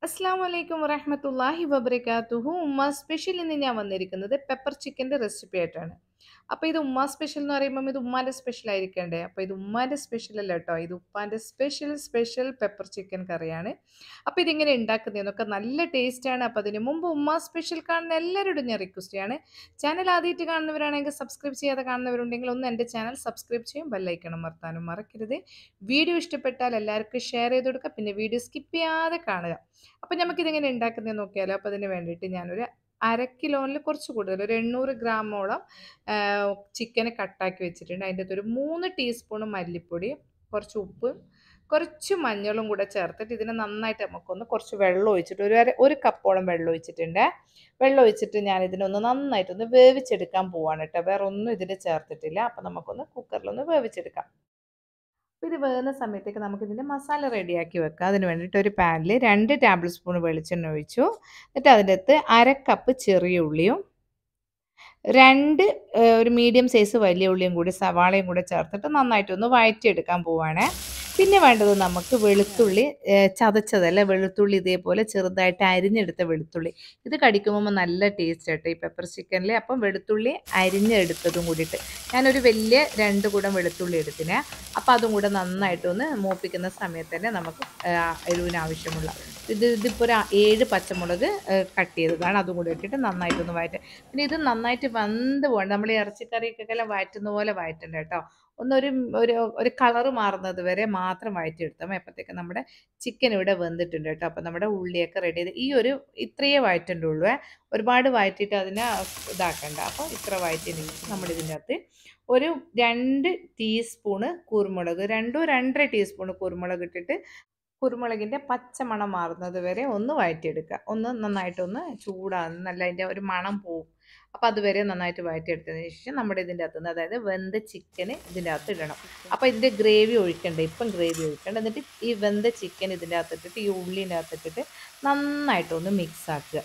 അസ്സാം വലൈക്കും വറഹമത്തല്ലാഹി വബർക്കാത്തുഹു ഉമ്മ സ്പെഷ്യൽ ഇന്ന് ഞാൻ വന്നിരിക്കുന്നത് പെപ്പർ ചിക്കൻ്റെ റെസിപ്പി ആയിട്ടാണ് അപ്പോൾ ഇത് ഉമ്മ സ്പെഷ്യൽ എന്ന് പറയുമ്പം ഇത് ഉമ്മാൻ്റെ സ്പെഷ്യൽ ആയിരിക്കണ്ടേ അപ്പോൾ ഇത് ഉമ്മാൻ്റെ സ്പെഷ്യൽ അല്ല കേട്ടോ ഇത് ഉപ്പാൻ്റെ സ്പെഷ്യൽ സ്പെഷ്യൽ പെപ്പർ ചിക്കൻ കറിയാണ് അപ്പോൾ ഇതിങ്ങനെ ഉണ്ടാക്കുന്നതെന്നൊക്കെ നല്ല ടേസ്റ്റാണ് അപ്പോൾ അതിന് മുമ്പ് ഉമ്മ സ്പെഷ്യൽ കാണുന്ന എല്ലാവരോടും ഞാൻ റിക്വസ്റ്റ് ചെയ്യാണ് ചാനൽ ആദ്യമായിട്ട് കാണുന്നവരാണെങ്കിൽ സബ്സ്ക്രൈബ് ചെയ്യാതെ കാണുന്നവരുണ്ടെങ്കിൽ ഒന്ന് എൻ്റെ ചാനൽ സബ്സ്ക്രൈബ് ചെയ്യും ബെല്ലൈക്കണം മറത്താനും മറക്കരുത് വീഡിയോ ഇഷ്ടപ്പെട്ടാൽ എല്ലാവർക്കും ഷെയർ ചെയ്ത് കൊടുക്കുക പിന്നെ വീഡിയോ സ്കിപ്പ് ചെയ്യാതെ കാണുക അപ്പോൾ നമുക്കിതെങ്ങനെ ഉണ്ടാക്കുന്നത് നോക്കിയാലോ അപ്പോൾ അതിന് വേണ്ടിയിട്ട് ഞാനൊരു അര കിലോയിൽ കുറച്ച് കൂടുതൽ ഒരു എണ്ണൂറ് ഗ്രാമോളം ചിക്കന് കട്ടാക്കി വെച്ചിട്ടുണ്ട് അതിൻ്റെ അകത്ത് ഒരു മൂന്ന് ടീസ്പൂൺ മല്ലിപ്പൊടി കുറച്ച് ഉപ്പും കുറച്ച് മഞ്ഞളും കൂടെ ചേർത്തിട്ട് ഇതിനെ നന്നായിട്ട് നമുക്കൊന്ന് കുറച്ച് വെള്ളം ഒഴിച്ചിട്ട് ഒരു അര ഒരു കപ്പോളം വെള്ളം ഒഴിച്ചിട്ടുണ്ട് വെള്ളം ഒഴിച്ചിട്ട് ഞാൻ ഇതിനൊന്ന് നന്നായിട്ടൊന്ന് വേവിച്ചെടുക്കാൻ പോവാണ് കേട്ടോ വേറെ ഒന്നും ഇതിൽ ചേർത്തിട്ടില്ല അപ്പോൾ നമുക്കൊന്ന് കുക്കറിലൊന്ന് വേവിച്ചെടുക്കാം അപ്പോൾ ഇത് വേകുന്ന സമയത്തേക്ക് നമുക്കിതിൻ്റെ മസാല റെഡിയാക്കി വെക്കാം അതിന് വേണ്ടിയിട്ട് ഒരു പാനിൽ രണ്ട് ടേബിൾ സ്പൂൺ വെളിച്ചെണ്ണ ഒഴിച്ചു എന്നിട്ട് അതിൻ്റെ അകത്ത് അര കപ്പ് ചെറിയ ഉള്ളിയും രണ്ട് ഒരു മീഡിയം സൈസ് വലിയ ഉള്ളിയും കൂടി സവാളയും കൂടെ ചേർത്തിട്ട് നന്നായിട്ടൊന്ന് വഴറ്റിയെടുക്കാൻ പോവാണ് പിന്നെ വേണ്ടത് നമുക്ക് വെളുത്തുള്ളി ചതച്ചതല്ല വെളുത്തുള്ളി ഇതേപോലെ ചെറുതായിട്ട് അരിഞ്ഞെടുത്ത വെളുത്തുള്ളി ഇത് കടിക്കുമ്പോൾ നല്ല ടേസ്റ്റ് ആട്ടോ ഈ പെപ്പർ ചിക്കനിൽ അപ്പം വെളുത്തുള്ളി അരിഞ്ഞെടുത്തതും കൂടിയിട്ട് ഞാനൊരു വലിയ രണ്ട് കൂടം വെളുത്തുള്ളി എടുത്തിനെ അപ്പം അതും കൂടെ നന്നായിട്ടൊന്ന് മൂപ്പിക്കുന്ന സമയത്ത് തന്നെ നമുക്ക് എരിവിന് ആവശ്യമുള്ള ഇത് ഇതിപ്പോൾ ഒരു ഏഴ് പച്ചമുളക് കട്ട് ചെയ്തതാണ് അതും കൂടെ ഇട്ടിട്ട് നന്നായിട്ടൊന്ന് വഴറ്റുക പിന്നെ ഇത് നന്നായിട്ട് വന്ന് പോകണം നമ്മൾ ഇറച്ചിക്കറിയൊക്കെ എല്ലാം വഴറ്റുന്ന പോലെ വഴറ്റണ്ട കേട്ടോ ഒന്നൊരു ഒരു ഒരു കളറ് മാറുന്നത് വരെ മാത്രം വഴറ്റിയെടുത്താൽ മതി അപ്പോഴത്തേക്ക് നമ്മുടെ ചിക്കൻ ഇവിടെ വെന്തിട്ടുണ്ട് കേട്ടോ അപ്പോൾ നമ്മുടെ ഉള്ളിയൊക്കെ റെഡി ചെയ്ത് ഈ ഒരു ഇത്രയേ വഴറ്റുണ്ടുള്ളൂ ഒരുപാട് വഴറ്റിയിട്ട് അതിനെ ഇതാക്കണ്ട അപ്പോൾ ഇത്ര വഴറ്റി നമ്മുടെ ഇതിൻ്റെ അകത്ത് ഒരു രണ്ട് ടീസ്പൂണ് കുരുമുളക് രണ്ടോ രണ്ടര ടീസ്പൂണ് കുരുമുളക് ഇട്ടിട്ട് കുരുമുളകിൻ്റെ പച്ചമണം മാറുന്നത് വരെ ഒന്ന് വഴറ്റിയെടുക്കുക ഒന്ന് നന്നായിട്ടൊന്ന് ചൂടാകുന്ന നല്ല അതിൻ്റെ ഒരു മണം പോവും അപ്പോൾ അതുവരെ നന്നായിട്ട് വഴറ്റിയെടുത്തതിന് ശേഷം നമ്മുടെ ഇതിൻ്റെ അകത്ത് നിന്ന് അതായത് വെന്ത ചിക്കന് ഇതിൻ്റെ അകത്ത് ഇടണം അപ്പോൾ ഇതിൻ്റെ ഗ്രേവി ഒഴിക്കണ്ട ഇപ്പം ഗ്രേവി ഒഴിക്കണ്ട എന്നിട്ട് ഈ വെന്ത ചിക്കൻ ഇതിൻ്റെ അകത്തിട്ടിട്ട് ഈ ഉള്ളിൻ്റെ അകത്തിട്ടിട്ട് നന്നായിട്ടൊന്ന് മിക്സ് ആക്കുക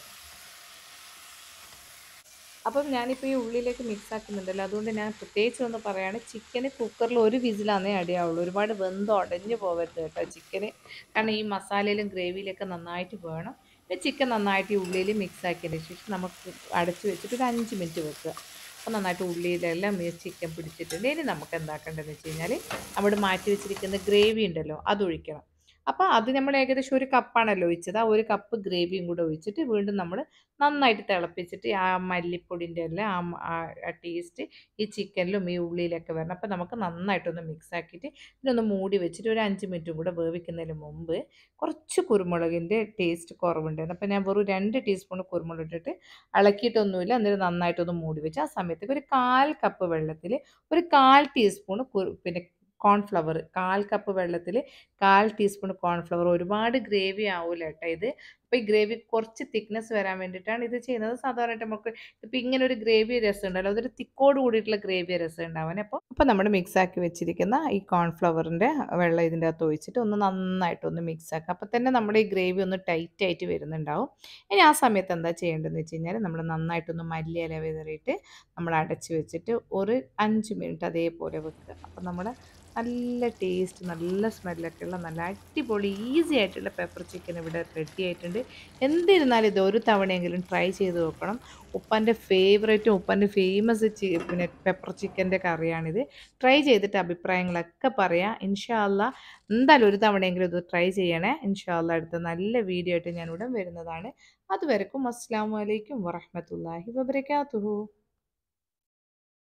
അപ്പം ഞാനിപ്പോൾ ഈ ഉള്ളിലേക്ക് മിക്സ് ആക്കുന്നുണ്ടല്ലോ അതുകൊണ്ട് ഞാൻ പ്രത്യേകിച്ച് ഒന്ന് പറയുകയാണ് ചിക്കന് കുക്കറിൽ ഒരു വിസിലാന്നേ അടിയാവുള്ളൂ ഒരുപാട് വെന്ത് ഉടഞ്ഞു പോകരുത് കേട്ടോ ചിക്കന് കാരണം ഈ മസാലയിലും ഗ്രേവിയിലൊക്കെ നന്നായിട്ട് വേണം പിന്നെ ചിക്കൻ നന്നായിട്ട് ഈ ഉള്ളിയിൽ മിക്സ് ആക്കിയതിന് ശേഷം നമുക്ക് അടച്ച് വെച്ചിട്ട് ഒരു അഞ്ച് മിനിറ്റ് വെക്കുക അപ്പോൾ നന്നായിട്ട് ഉള്ളിയിലെല്ലാം ഈ ചിക്കൻ പിടിച്ചിട്ടുണ്ട് ഇനി നമുക്ക് എന്താക്കേണ്ടതെന്ന് വെച്ച് കഴിഞ്ഞാൽ നമ്മൾ മാറ്റി വെച്ചിരിക്കുന്ന ഗ്രേവി ഉണ്ടല്ലോ അത് ഒഴിക്കണം അപ്പോൾ അത് നമ്മൾ ഏകദേശം ഒരു കപ്പാണല്ലോ ഒഴിച്ചത് ആ ഒരു കപ്പ് ഗ്രേവിയും കൂടെ ഒഴിച്ചിട്ട് വീണ്ടും നമ്മൾ നന്നായിട്ട് തിളപ്പിച്ചിട്ട് ആ മല്ലിപ്പൊടിൻ്റെ എല്ലാം ആ ടേസ്റ്റ് ഈ ചിക്കനിലും ഈ ഉള്ളിയിലൊക്കെ വരണം അപ്പോൾ നമുക്ക് നന്നായിട്ടൊന്ന് മിക്സ് ആക്കിയിട്ട് ഇതിനൊന്ന് മൂടി വെച്ചിട്ട് ഒരു അഞ്ച് മിനിറ്റും കൂടെ വേവിക്കുന്നതിന് മുമ്പ് കുറച്ച് കുരുമുളകിൻ്റെ ടേസ്റ്റ് കുറവുണ്ടായിരുന്നു അപ്പോൾ ഞാൻ വെറും രണ്ട് ടീസ്പൂൺ കുരുമുളക് ഇട്ടിട്ട് ഇളക്കിയിട്ടൊന്നുമില്ല എന്നിട്ട് നന്നായിട്ടൊന്ന് മൂടി വെച്ച് ആ സമയത്തേക്ക് ഒരു കാൽ കപ്പ് വെള്ളത്തിൽ ഒരു കാൽ ടീസ്പൂൺ പിന്നെ കോൺഫ്ലവർ കാൽ കപ്പ് വെള്ളത്തിൽ കാൽ ടീസ്പൂൺ കോൺഫ്ലവർ ഒരുപാട് ഗ്രേവി ആവില്ല കേട്ടോ ഇത് അപ്പോൾ ഈ ഗ്രേവി കുറച്ച് തിക്നെസ് വരാൻ വേണ്ടിയിട്ടാണ് ഇത് ചെയ്യുന്നത് സാധാരണയായിട്ട് നമുക്ക് ഇപ്പോൾ ഇങ്ങനെ ഒരു ഗ്രേവി രസം ഉണ്ടല്ലോ അതൊരു തിക്കോട് കൂടിയിട്ടുള്ള ഗ്രേവി രസം ഉണ്ടാവാൻ അപ്പോൾ അപ്പോൾ നമ്മൾ മിക്സ് ആക്കി വെച്ചിരിക്കുന്ന ഈ കോൺഫ്ലവറിൻ്റെ വെള്ളം ഇതിൻ്റെ അകത്ത് ഒഴിച്ചിട്ട് ഒന്ന് നന്നായിട്ടൊന്ന് മിക്സ് ആക്കുക അപ്പോൾ തന്നെ നമ്മുടെ ഈ ഗ്രേവി ഒന്ന് ടൈറ്റ് ആയിട്ട് വരുന്നുണ്ടാവും ഇനി ആ സമയത്ത് എന്താ ചെയ്യേണ്ടതെന്ന് വെച്ച് കഴിഞ്ഞാൽ നമ്മൾ നന്നായിട്ടൊന്ന് മല്ലിയില വിതറിയിട്ട് നമ്മൾ അടച്ച് വെച്ചിട്ട് ഒരു അഞ്ച് മിനിറ്റ് അതേപോലെ വെക്കുക അപ്പോൾ നമ്മുടെ നല്ല ടേസ്റ്റ് നല്ല സ്മെല്ലൊക്കെ ഉള്ള നല്ല അടിപൊളി ഈസി ആയിട്ടുള്ള പെപ്പർ ചിക്കൻ ഇവിടെ റെഡി ആയിട്ടുണ്ട് എന്തിരുന്നാലും ഇത് ഒരു തവണയെങ്കിലും ട്രൈ ചെയ്ത് നോക്കണം ഉപ്പാൻ്റെ ഫേവറേറ്റും ഉപ്പാൻ്റെ ഫേമസ് പിന്നെ പെപ്പർ ചിക്കൻ്റെ കറിയാണിത് ട്രൈ ചെയ്തിട്ട് അഭിപ്രായങ്ങളൊക്കെ പറയാം ഇൻഷാല്ല എന്തായാലും ഒരു തവണയെങ്കിലും ഇത് ട്രൈ ചെയ്യണേ ഇൻഷാല്ല അടുത്ത നല്ല വീഡിയോ ആയിട്ട് ഞാനിവിടെ വരുന്നതാണ് അതുവരെക്കും അസ്സാം വലൈക്കും വറഹമത്തല്ലാഹി വബർക്കാത്തുഹു